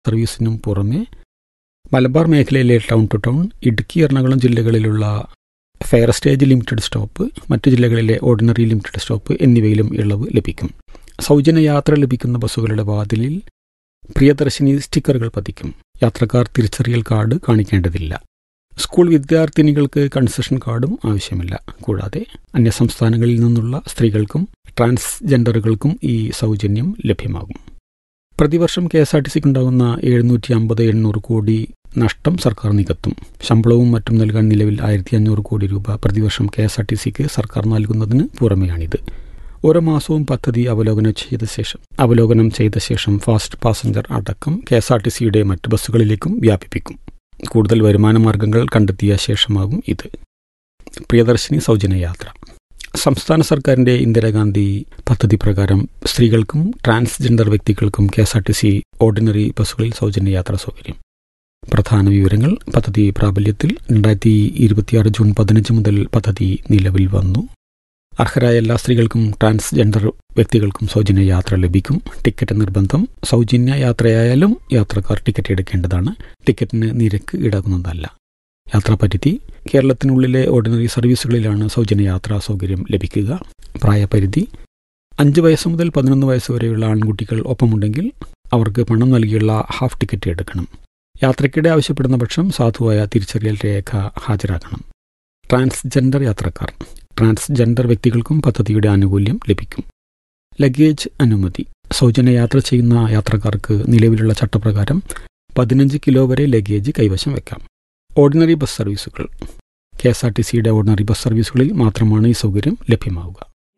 സർവീസിനും പുറമെ മലബാർ മേഖലയിലെ town to town Idukki Ernakulam ജില്ലകളിലുള്ള ഫെയർ സ്റ്റേജ് ലിമിറ്റഡ് സ്റ്റോപ്പ് മറ്റു ജില്ലകളിലെ ഓർഡിനറി ലിമിറ്റഡ് സ്റ്റോപ്പ് എന്നിവയിലും ഇളവ് ലഭിക്കും സൗജന്യ യാത്ര ലഭിക്കുന്ന ബസ്സുകളുടെ വാതിലിൽ പ്രിയദർശിനി സ്റ്റിക്കറുകൾ പതിക്കും യാത്രക്കാർ തിരിച്ചറിയൽ കാർഡ് കാണിക്കേണ്ടതില്ല സ്കൂൾ വിദ്യാർത്ഥിനികൾക്ക് കൺസെഷൻ കാർഡും ആവശ്യമില്ല കൂടാതെ അന്യസംസ്ഥാനങ്ങളിൽ നിന്നുള്ള സ്ത്രീകൾക്കും ട്രാൻസ്ജെൻഡറുകൾക്കും ഈ സൗജന്യം ലഭ്യമാകും പ്രതിവർഷം കെ എസ് ആർ ടി സിക്ക് ഉണ്ടാകുന്ന എഴുന്നൂറ്റി അമ്പത് എണ്ണൂറ് കോടി നഷ്ടം സർക്കാർ നികത്തും ശമ്പളവും മറ്റും നൽകാൻ നിലവിൽ ആയിരത്തി അഞ്ഞൂറ് കോടി രൂപ പ്രതിവർഷം കെ എസ് ആർ ടി സിക്ക് സർക്കാർ നൽകുന്നതിന് പുറമെയാണിത് ഓരോ മാസവും പദ്ധതി അവലോകനം ചെയ്ത ശേഷം അവലോകനം ചെയ്ത ശേഷം ഫാസ്റ്റ് പാസഞ്ചർ അടക്കം കെ എസ് ആർ ടി സിയുടെ മറ്റ് ബസ്സുകളിലേക്കും വ്യാപിപ്പിക്കും കൂടുതൽ വരുമാന മാർഗങ്ങൾ കണ്ടെത്തിയ ശേഷമാകും ഇത് പ്രിയദർശിനി സൗജന്യ യാത്ര സംസ്ഥാന സർക്കാരിന്റെ ഇന്ദിരാഗാന്ധി പദ്ധതി പ്രകാരം സ്ത്രീകൾക്കും ട്രാൻസ്ജെൻഡർ വ്യക്തികൾക്കും K S R T C ordinary ബസ്സുകളിൽ സൗജന്യ യാത്രാ സൗകര്യം പ്രധാന വിവരങ്ങൾ പദ്ധതി പ്രാബല്യത്തിൽ രണ്ടായിരത്തി ഇരുപത്തിയാറ് ജൂൺ പതിനഞ്ച് മുതൽ പദ്ധതി നിലവിൽ വന്നു അർഹരായ എല്ലാ സ്ത്രീകൾക്കും ട്രാൻസ്ജെൻഡർ വ്യക്തികൾക്കും സൗജന്യ യാത്ര ലഭിക്കും ടിക്കറ്റ് നിർബന്ധം സൗജന്യ യാത്രയായാലും യാത്രക്കാർ ടിക്കറ്റ് എടുക്കേണ്ടതാണ് ടിക്കറ്റിന് നിരക്ക് ഈടാക്കുന്നതല്ല യാത്രാപരിധി കേരളത്തിനുള്ളിലെ ഓർഡിനറി സർവീസുകളിലാണ് സൗജന്യ യാത്രാ സൗകര്യം ലഭിക്കുക പ്രായപരിധി അഞ്ച് വയസ്സ് മുതൽ പതിനൊന്ന് വയസ്സ് വരെയുള്ള ആൺകുട്ടികൾ ഒപ്പമുണ്ടെങ്കിൽ അവർക്ക് പണം നൽകിയുള്ള ഹാഫ് ടിക്കറ്റ് എടുക്കണം യാത്രയ്ക്കിടെ ആവശ്യപ്പെടുന്ന പക്ഷം സാധുവായ തിരിച്ചറിയൽ രേഖ ഹാജരാക്കണം ട്രാൻസ്ജെൻഡർ യാത്രക്കാർ ട്രാൻസ്ജെൻഡർ വ്യക്തികൾക്കും പദ്ധതിയുടെ ആനുകൂല്യം ലഭിക്കും ലഗേജ് അനുമതി സൗജന്യ യാത്ര ചെയ്യുന്ന യാത്രക്കാർക്ക് നിലവിലുള്ള ചട്ടപ്രകാരം പതിനഞ്ച് കിലോ വരെ ലഗേജ് കൈവശം വെക്കാം ഓർഡിനറി ബസ് സർവീസുകൾ കെ എസ് ആർ ടി സിയുടെ ഓർഡിനറി ബസ് സർവീസുകളിൽ മാത്രമാണ് ഈ സൗകര്യം ലഭ്യമാവുക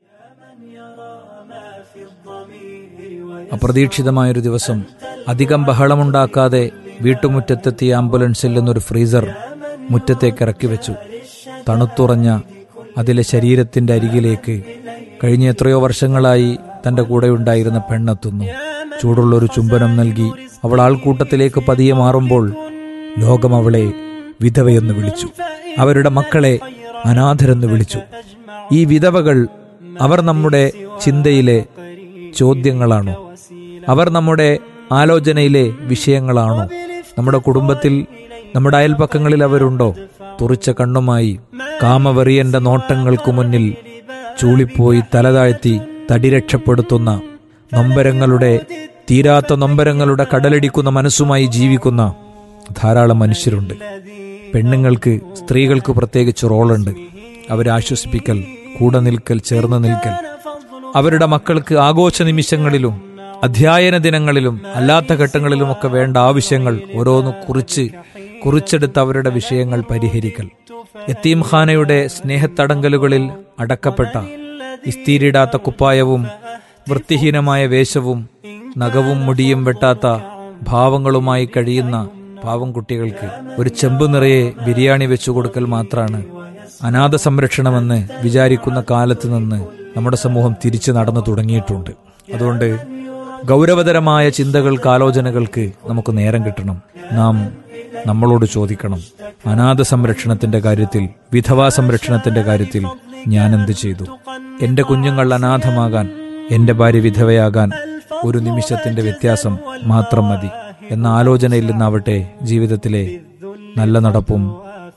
അപ്രതീക്ഷിതമായൊരു ദിവസം അധികം ബഹളമുണ്ടാക്കാതെ വീട്ടുമുറ്റത്തെത്തിയ ആംബുലൻസിൽ നിന്നൊരു ഫ്രീസർ മുറ്റത്തേക്ക് ഇറക്കി വെച്ചു തണുത്തുറഞ്ഞ അതിലെ ശരീരത്തിന്റെ അരികിലേക്ക് കഴിഞ്ഞ എത്രയോ വർഷങ്ങളായി തന്റെ കൂടെയുണ്ടായിരുന്ന പെണ്ണെത്തുന്നു ചൂടുള്ളൊരു ചുംബനം നൽകി അവൾ ആൾക്കൂട്ടത്തിലേക്ക് പതിയെ മാറുമ്പോൾ ലോകം അവളെ വിധവയെന്ന് വിളിച്ചു അവരുടെ മക്കളെ അനാഥരെന്ന് വിളിച്ചു ഈ വിധവകൾ അവർ നമ്മുടെ ചിന്തയിലെ ചോദ്യങ്ങളാണോ അവർ നമ്മുടെ ആലോചനയിലെ വിഷയങ്ങളാണോ നമ്മുടെ കുടുംബത്തിൽ നമ്മുടെ അയൽപ്പക്കങ്ങളിൽ അവരുണ്ടോ തുറിച്ച കണ്ണുമായി കാമവെറിയന്റെ നോട്ടങ്ങൾക്കു മുന്നിൽ ചൂളിപ്പോയി തലതാഴ്ത്തി തടി രക്ഷപ്പെടുത്തുന്ന നൊമ്പരങ്ങളുടെ തീരാത്ത നൊമ്പരങ്ങളുടെ കടലടിക്കുന്ന മനസ്സുമായി ജീവിക്കുന്ന ധാരാളം മനുഷ്യരുണ്ട് പെണ്ണുങ്ങൾക്ക് സ്ത്രീകൾക്ക് പ്രത്യേകിച്ച് റോളുണ്ട് അവരെ ആശ്വസിപ്പിക്കൽ കൂടെ നിൽക്കൽ ചേർന്ന് നിൽക്കൽ അവരുടെ മക്കൾക്ക് ആഘോഷ നിമിഷങ്ങളിലും അധ്യയന ദിനങ്ങളിലും അല്ലാത്ത ഘട്ടങ്ങളിലുമൊക്കെ വേണ്ട ആവശ്യങ്ങൾ ഓരോന്ന് കുറിച്ച് കുറിച്ചെടുത്ത് അവരുടെ വിഷയങ്ങൾ പരിഹരിക്കൽ യത്തീംഖാനയുടെ സ്നേഹത്തടങ്കലുകളിൽ അടക്കപ്പെട്ട ഇസ്തീരിടാത്ത കുപ്പായവും വൃത്തിഹീനമായ വേഷവും നഖവും മുടിയും വെട്ടാത്ത ഭാവങ്ങളുമായി കഴിയുന്ന പാവം കുട്ടികൾക്ക് ഒരു ചെമ്പ് നിറയെ ബിരിയാണി വെച്ചു കൊടുക്കൽ മാത്രമാണ് അനാഥ സംരക്ഷണമെന്ന് വിചാരിക്കുന്ന കാലത്ത് നിന്ന് നമ്മുടെ സമൂഹം തിരിച്ചു നടന്നു തുടങ്ങിയിട്ടുണ്ട് അതുകൊണ്ട് ഗൗരവതരമായ ചിന്തകൾക്ക് ആലോചനകൾക്ക് നമുക്ക് നേരം കിട്ടണം നാം നമ്മളോട് ചോദിക്കണം അനാഥ സംരക്ഷണത്തിന്റെ കാര്യത്തിൽ വിധവാ സംരക്ഷണത്തിന്റെ കാര്യത്തിൽ ഞാൻ എന്ത് ചെയ്തു എന്റെ കുഞ്ഞുങ്ങൾ അനാഥമാകാൻ എന്റെ ഭാര്യ വിധവയാകാൻ ഒരു നിമിഷത്തിന്റെ വ്യത്യാസം മാത്രം മതി എന്ന ആലോചനയിൽ നിന്നാവട്ടെ ജീവിതത്തിലെ നല്ല നടപ്പും